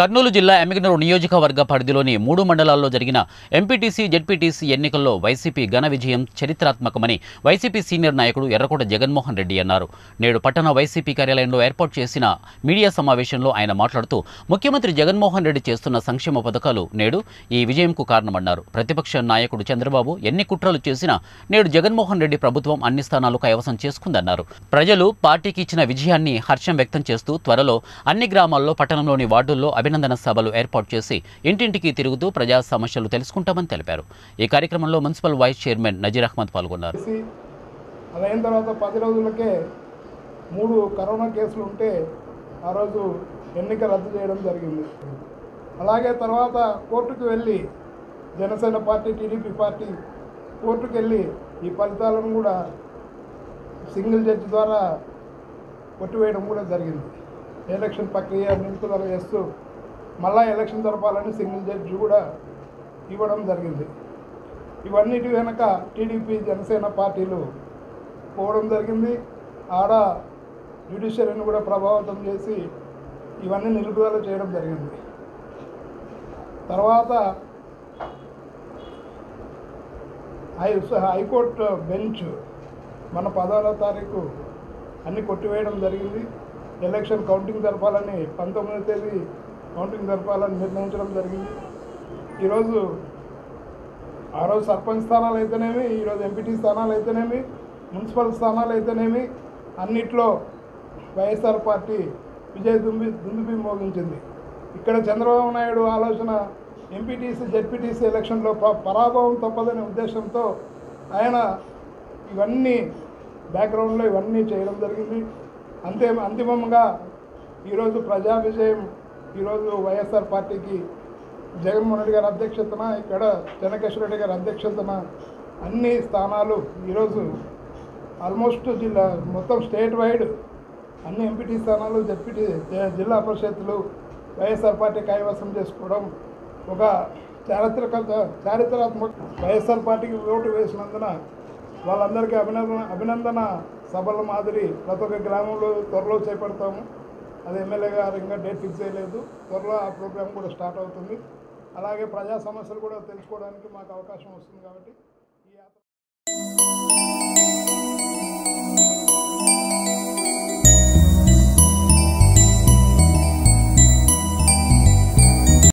కర్నూలు జిల్లా ఎమ్మిగనూరు నియోజకవర్గ పరిధిలోని మూడు మండలాల్లో జరిగిన ఎంపీటీసీ జెడ్పీటీసీ ఎన్నికల్లో వైసీపీ ఘన విజయం చరిత్రాత్మకమని వైసీపీ సీనియర్ నాయకుడు ఎర్రకోట జగన్మోహన్ రెడ్డి అన్నారు నేడు పట్టణ వైసీపీ కార్యాలయంలో ఏర్పాటు చేసిన మీడియా సమావేశంలో ఆయన మాట్లాడుతూ ముఖ్యమంత్రి జగన్మోహన్ రెడ్డి చేస్తున్న సంక్షేమ పథకాలు నేడు ఈ విజయంకు కారణమన్నారు ప్రతిపక్ష నాయకుడు చంద్రబాబు ఎన్ని కుట్రలు చేసినా నేడు జగన్మోహన్ రెడ్డి ప్రభుత్వం అన్ని స్థానాలు కైవసం చేసుకుందన్నారు ప్రజలు పార్టీకి ఇచ్చిన విజయాన్ని హర్షం వ్యక్తం చేస్తూ త్వరలో అన్ని గ్రామాల్లో పట్టణంలోని వార్డుల్లో అభినందన సభలు ఏర్పాటు చేసి ఇంటింటికి తిరుగుతూ ప్రజా సమస్యలు తెలుసుకుంటామని తెలిపారు ఈ కార్యక్రమంలో municipal vice chairman Nazeer Ahmed పాల్గొన్నారు చేసి అది అయిన తర్వాత పది రోజులకే మూడు కరోనా కేసులు ఉంటే ఆ రోజు ఎన్నిక రద్దు చేయడం జరిగింది అలాగే తర్వాత కోర్టుకు వెళ్ళి జనసేన పార్టీ టీడీపీ పార్టీ కోర్టుకు వెళ్ళి ఈ ఫలితాలను కూడా సింగిల్ జడ్జి ద్వారా కొట్టివేయడం కూడా జరిగింది ఎలక్షన్ ప్రక్రియ నిలుపుదల చేస్తూ మళ్ళా ఎలక్షన్ జరపాలని సింగిల్ జడ్జి కూడా ఇవ్వడం జరిగింది ఇవన్నిటి వెనక టీడీపీ జనసేన పార్టీలు పోవడం జరిగింది ఆడ జ్యుడిషియరీని కూడా ప్రభావితం చేసి ఇవన్నీ నిలుపుదల చేయడం జరిగింది తర్వాత హై హైకోర్టు బెంచ్ మన పదహారో తారీఖు అన్ని కొట్టివేయడం జరిగింది ఎలక్షన్ కౌంటింగ్ జరపాలని పంతొమ్మిదో తేదీ కౌంటింగ్ జరపాలని నిర్ణయించడం జరిగింది ఈరోజు ఆ రోజు సర్పంచ్ స్థానాలు అయితేనేమి ఈరోజు ఎంపీటీ స్థానాలు అయితేనేమి మున్సిపల్ స్థానాలు అయితేనేమి అన్నిట్లో వైఎస్ఆర్ పార్టీ విజయ దుంబి దుందుబి మోగించింది ఇక్కడ చంద్రబాబు నాయుడు ఆలోచన ఎంపీటీసీ జెడ్పీటీసీ ఎలక్షన్లో ప- పరాభవం తప్పదనే ఉద్దేశంతో ఆయన ఇవన్నీ బ్యాక్గ్రౌండ్లో ఇవన్నీ చేయడం జరిగింది అంతే అంతిమంగా ఈరోజు ప్రజా విజయం ఈరోజు వైఎస్ఆర్ పార్టీకి జగన్మోహన్ రెడ్డి గారి అధ్యక్షతన ఇక్కడ చెన్నకేశ్వర రెడ్డి గారి అధ్యక్షతన అన్ని స్థానాలు ఈరోజు ఆల్మోస్ట్ జిల్లా మొత్తం స్టేట్ వైడ్ అన్ని ఎంపీటీ స్థానాలు జడ్పీటీ జిల్లా పరిషత్తులు వైఎస్ఆర్ పార్టీ కైవసం చేసుకోవడం ఒక చారిత్రక చారిత్రాత్మక వైఎస్ఆర్ పార్టీకి ఓటు వేసినందున వాళ్ళందరికీ అభినందన అభినందన సభల మాదిరి ప్రతి ఒక్క గ్రామంలో త్వరలో చేపడతాము అది ఎమ్మెల్యే గారు ఇంకా డేట్ ఫిక్స్ చేయలేదు త్వరలో ఆ ప్రోగ్రామ్ కూడా స్టార్ట్ అవుతుంది అలాగే ప్రజా సమస్యలు కూడా తెలుసుకోవడానికి మాకు అవకాశం వస్తుంది కాబట్టి ఈ యాత్ర